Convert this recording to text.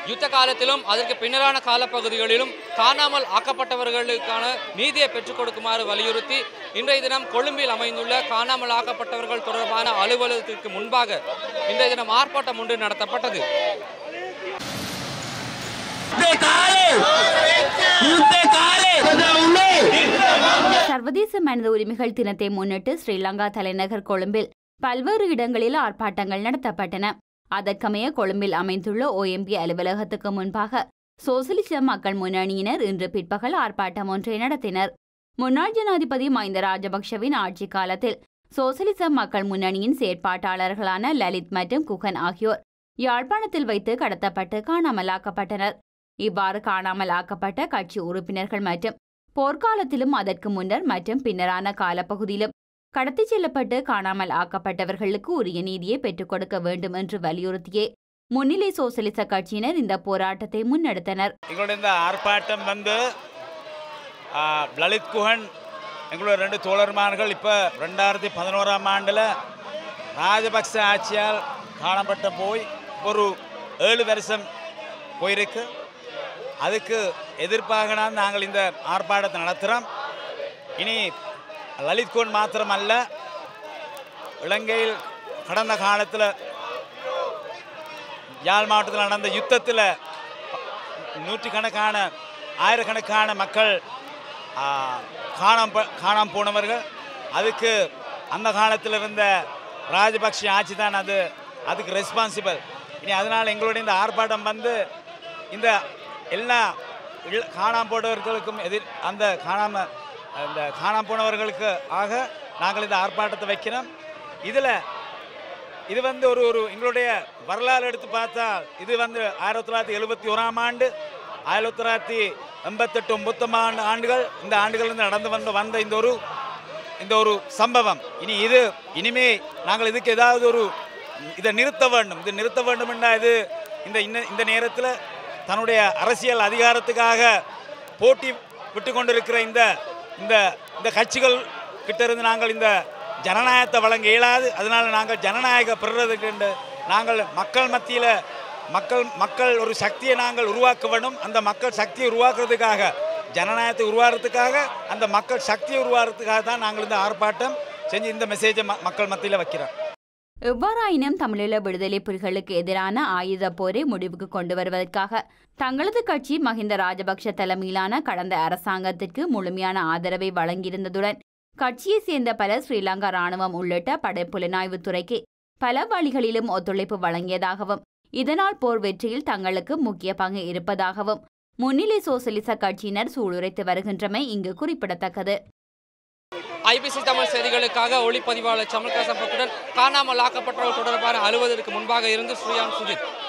யுத்த காலத்திலும் அதற்கு பின்னரான காலப்பகுதிகளிலும் காணாமல் ஆக்கப்பட்டவர்களுக்கான நீதியை பெற்றுக் கொடுக்குமாறு வலியுறுத்தி இன்றைய தினம் கொழும்பில் அமைந்துள்ள காணாமல் ஆக்கப்பட்டவர்கள் தொடர்பான அலுவலகத்திற்கு முன்பாக இன்றைய தினம் ஆர்ப்பாட்டம் ஒன்று நடத்தப்பட்டது சர்வதேச மனித உரிமைகள் தினத்தை முன்னிட்டு ஸ்ரீலங்கா தலைநகர் கொழும்பில் பல்வேறு இடங்களில் ஆர்ப்பாட்டங்கள் நடத்தப்பட்டன அதற்கமைய கொழும்பில் அமைந்துள்ள ஓஎம்பி அலுவலகத்துக்கு முன்பாக சோசலிச மக்கள் முன்னணியினர் இன்று பிற்பகல் ஆர்ப்பாட்டம் ஒன்றை நடத்தினர் முன்னாள் ஜனாதிபதி மஹிந்த ராஜபக்ஷவின் ஆட்சி காலத்தில் சோசலிச மக்கள் முன்னணியின் செயற்பாட்டாளர்களான லலித் மற்றும் குகன் ஆகியோர் யாழ்ப்பாணத்தில் வைத்து கடத்தப்பட்டு காணாமலாக்கப்பட்டனர் இவ்வாறு காணாமல் ஆக்கப்பட்ட கட்சி உறுப்பினர்கள் மற்றும் போர்க்காலத்திலும் அதற்கு முன்னர் மற்றும் பின்னரான காலப்பகுதியிலும் கடத்திச் செல்லப்பட்டு காணாமல் ஆக்கப்பட்டவர்களுக்கு உரிய நீதியை பெற்றுக் கொடுக்க வேண்டும் என்று வலியுறுத்தியே முன்னிலை சோசலிச கட்சியினர் இந்த போராட்டத்தை முன்னெடுத்தனர் எங்களுடைய இந்த ஆர்ப்பாட்டம் வந்து ஆ, லலித் குஹன் எங்களுடைய ரெண்டு தோழர்மார்கள் இப்போ ரெண்டாயிரத்தி பதினோராம் ஆண்டில் ராஜபக்ச ஆட்சியால் காணப்பட்ட போய் ஒரு ஏழு வருஷம் போயிருக்கு அதுக்கு எதிர்ப்பாக தான் நாங்கள் இந்த ஆர்ப்பாட்டத்தை நடத்துகிறோம் இனி லலித் குஹன் மாத்திரமல்ல இலங்கையில் கடந்த காலத்தில் யாழ் மாவட்டத்தில் நடந்த யுத்தத்தில் நூற்றுக்கணக்கான ஆயிரக்கணக்கான மக்கள் ஆ, காணாம ப- காணாம போனவர்கள் அதுக்கு அந்த காலத்தில் இருந்த ராஜபக்ஷ ஆட்சி தான் அது அதுக்கு ரெஸ்பான்சிபிள் இனி அதனால் எங்களுடைய இந்த ஆர்ப்பாட்டம் வந்து இந்த எல்லா இள- காணாம போனவர்களுக்கும் எதிர் அந்த காணாம அந்த காணாம போனவர்களுக்கு ஆக நாங்கள் இந்த ஆர்ப்பாட்டத்தை வைக்கிறோம் இதில் இது வந்து ஒரு ஒரு எங்களுடைய வரலாறு எடுத்து பார்த்தால் இது வந்து ஆயிரத்தி தொள்ளாயிரத்தி எழுபத்தி ஓராம் ஆண்டு ஆயிரத்தி தொள்ளாயிரத்தி எண்பத்தெட்டு ஒன்பத்தொம்பது ஆண்டு ஆண்டுகள் இந்த ஆண்டுகள் இருந்து நடந்து வந்த வந்த இந்த ஒரு இந்த ஒரு சம்பவம் இனி இது இனிமே நாங்கள் இதுக்கு ஏதாவது ஒரு இதை நிறுத்த வேண்டும் இது நிறுத்த வேண்டும் என்றால் இது இந்த இன்ன- இந்த நேரத்தில் தன்னுடைய அரசியல் அதிகாரத்துக்காக போட்டி விட்டு கொண்டிருக்கிற இந்த இந்த இந்த கட்சிகள் கிட்ட இருந்து நாங்கள் இந்த ஜனநாயகத்தை வழங்க இயலாது அதனால நாங்கள் ஜனநாயக பெறுறதுக்கு என்று நாங்கள் மக்கள் மத்தியில் மக்கள் மக்கள் ஒரு சக்தியை நாங்கள் உருவாக்க வேண்டும் அந்த மக்கள் சக்தியை உருவாக்குறதுக்காக ஜனநாயகத்தை உருவாக்குறதுக்காக அந்த மக்கள் சக்தியை உருவாக்குறதுக்காக தான் நாங்கள் இந்த ஆர்ப்பாட்டம் செஞ்சு இந்த மெசேஜை ம- மக்கள் மத்தியில் வைக்கிறோம் எவ்வாறாயினும் தமிழீழ விடுதலை புலிகளுக்கு எதிரான ஆயுத போரை முடிவுக்கு கொண்டு வருவதற்காக தங்களது கட்சி மஹிந்த ராஜபக்ஷ தலைமையிலான கடந்த அரசாங்கத்திற்கு முழுமையான ஆதரவை வழங்கியிருந்ததுடன் கட்சியைச் சேர்ந்த பலர் ஸ்ரீலங்கா ராணுவம் உள்ளிட்ட படைப்புலனாய்வுத் துறைக்கு பல வழிகளிலும் ஒத்துழைப்பு வழங்கியதாகவும் இதனால் போர் வெற்றியில் தங்களுக்கு முக்கிய பங்கு இருப்பதாகவும் முன்னிலை சோசலிச கட்சியினர் சூளுரைத்து வருகின்றமை இங்கு குறிப்பிடத்தக்கது ஐபிசி தமிழ் செய்திகளுக்காக ஒளிப்பதிவாளர் சமல்கா சம்பத்துடன் காணாமல் ஆக்கப்பட்டவர்கள் தொடர்பான அலுவலருக்கு முன்பாக இருந்து ஸ்ரீயான் சுஜித்